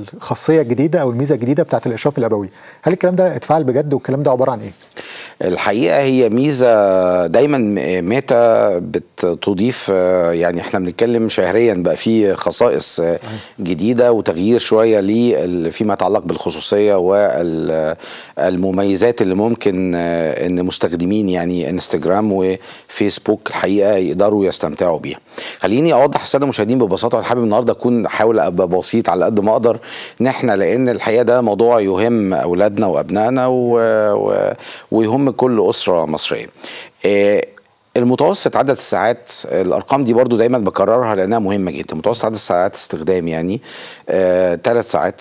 الخاصيه الجديده او الميزه الجديده بتاعت الاشراف الابوي هل الكلام ده اتفعل بجد والكلام ده عباره عن ايه الحقيقه هي ميزه دايما ميتا بتضيف يعني احنا بنتكلم شهريا بقى في خصائص جديده وتغيير شويه ليه فيما يتعلق بالخصوصيه والمميزات اللي ممكن ان مستخدمين يعني انستجرام وفيسبوك الحقيقه يقدروا يستمتعوا بيها. خليني اوضح الساده المشاهدين ببساطه وانا حابب النهارده اكون احاول ابقى بسيط على قد ما اقدر ان احنا لان الحقيقه ده موضوع يهم اولادنا وابنائنا ويهم كل اسره مصريه. المتوسط عدد الساعات الارقام دي برضو دايما بكررها لانها مهمه جدا متوسط عدد ساعات استخدام يعني ثلاث ساعات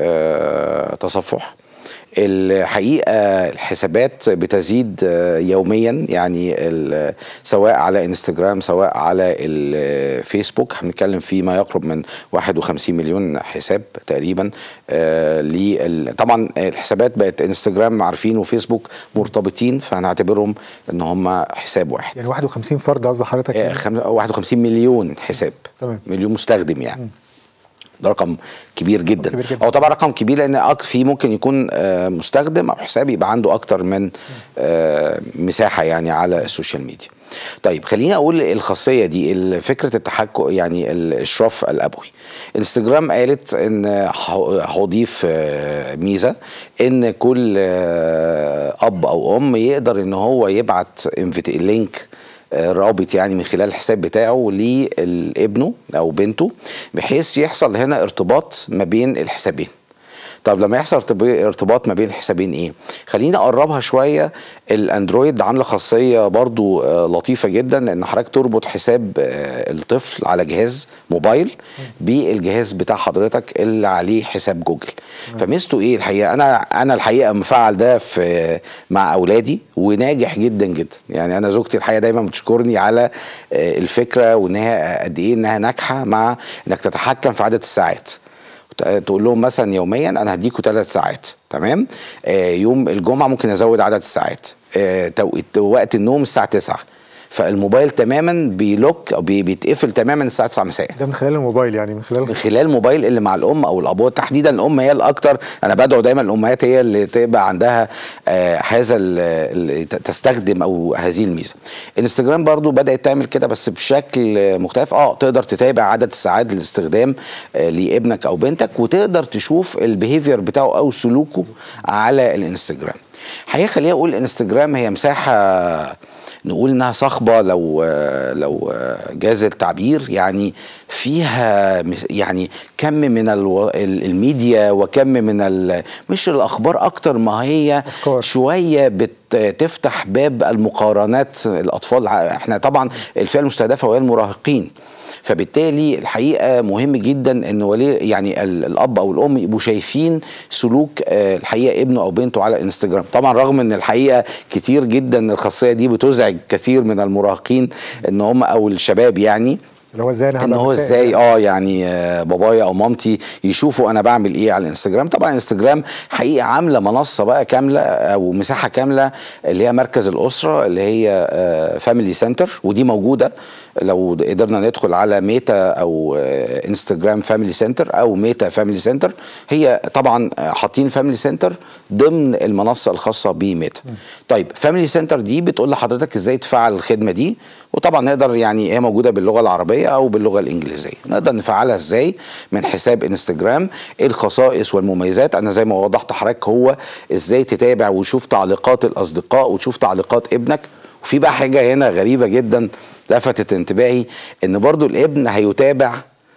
تصفح الحقيقه الحسابات بتزيد يوميا يعني سواء على انستجرام سواء على الفيسبوك هنتكلم في ما يقرب من 51 مليون حساب تقريبا طبعا الحسابات بقت انستجرام عارفين وفيسبوك مرتبطين فهنعتبرهم ان هم حساب واحد يعني 51 فرد قصدي حضرتك يعني 51 مليون حساب تمام مليون مستخدم يعني م. ده رقم كبير جدا. كبير جدا هو طبعا رقم كبير لان في ممكن يكون مستخدم او حساب يبقى عنده اكتر من مساحه يعني على السوشيال ميديا طيب خليني اقول الخاصيه دي فكره التحكم يعني الاشراف الابوي انستجرام قالت ان هضيف ميزه ان كل اب او ام يقدر ان هو يبعت لينك رابط يعني من خلال الحساب بتاعه لابنه او بنته بحيث يحصل هنا ارتباط ما بين الحسابين طب لما يحصل ارتباط ما بين الحسابين ايه خليني اقربها شويه الاندرويد عامله خاصيه برضو لطيفه جدا ان حضرتك تربط حساب الطفل على جهاز موبايل بالجهاز بتاع حضرتك اللي عليه حساب جوجل فميزته ايه الحقيقه انا انا الحقيقه مفعل ده في مع اولادي وناجح جدا جدا يعني انا زوجتي الحقيقه دايما بتشكرني على الفكره وانها قد ايه انها ناجحه مع انك تتحكم في عدد الساعات تقول لهم مثلا يوميا انا هديكوا ثلاث ساعات تمام آه يوم الجمعه ممكن ازود عدد الساعات آه توقيت وقت النوم الساعه 9 فالموبايل تماما بيلوك او بيتقفل تماما الساعه 9 مساء ده من خلال الموبايل يعني من خلال من خلال الموبايل اللي مع الام او الاب تحديدا الام هي الاكثر انا بدعو دايما الامهات هي اللي تبقى عندها آه هذا اللي تستخدم او هذه الميزه انستجرام برضو بدات تعمل كده بس بشكل مختلف اه تقدر تتابع عدد الساعات الاستخدام آه لابنك او بنتك وتقدر تشوف البيهيفير بتاعه او سلوكه على الانستجرام حقيقه خليني اقول انستجرام هي مساحه نقول انها صخبه لو لو جاز التعبير يعني فيها يعني كم من الميديا وكم من مش الاخبار اكتر ما هي أفكار. شويه بتفتح باب المقارنات الاطفال احنا طبعا الفئه المستهدفه وهي المراهقين فبالتالي الحقيقه مهم جدا ان ولي يعني الاب او الام يبقوا شايفين سلوك الحقيقه ابنه او بنته على انستجرام طبعا رغم ان الحقيقه كتير جدا الخاصيه دي بتزعج كثير من المراهقين ان هم او الشباب يعني اللي هو ازاي ان هو ازاي اه يعني آه بابايا او مامتي يشوفوا انا بعمل ايه على الانستجرام طبعا انستجرام حقيقه عامله منصه بقى كامله او مساحه كامله اللي هي مركز الاسره اللي هي آه فاميلي سنتر ودي موجوده لو قدرنا ندخل على ميتا او آه انستجرام فاميلي سنتر او ميتا فاميلي سنتر هي طبعا حاطين فاميلي سنتر ضمن المنصه الخاصه بميتا طيب فاميلي سنتر دي بتقول لحضرتك ازاي تفعل الخدمه دي وطبعا نقدر يعني هي موجوده باللغه العربيه او باللغه الانجليزيه نقدر نفعلها ازاي من حساب انستجرام ايه الخصائص والمميزات انا زي ما وضحت حضرتك هو ازاي تتابع وتشوف تعليقات الاصدقاء وتشوف تعليقات ابنك وفي بقى حاجه هنا غريبه جدا لفتت انتباهي ان برضو الابن هيتابع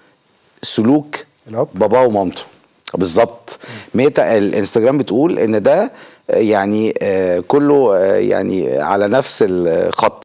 سلوك الأب. باباه ومامته بالظبط ميتا الانستجرام بتقول ان ده يعني كله يعني على نفس الخط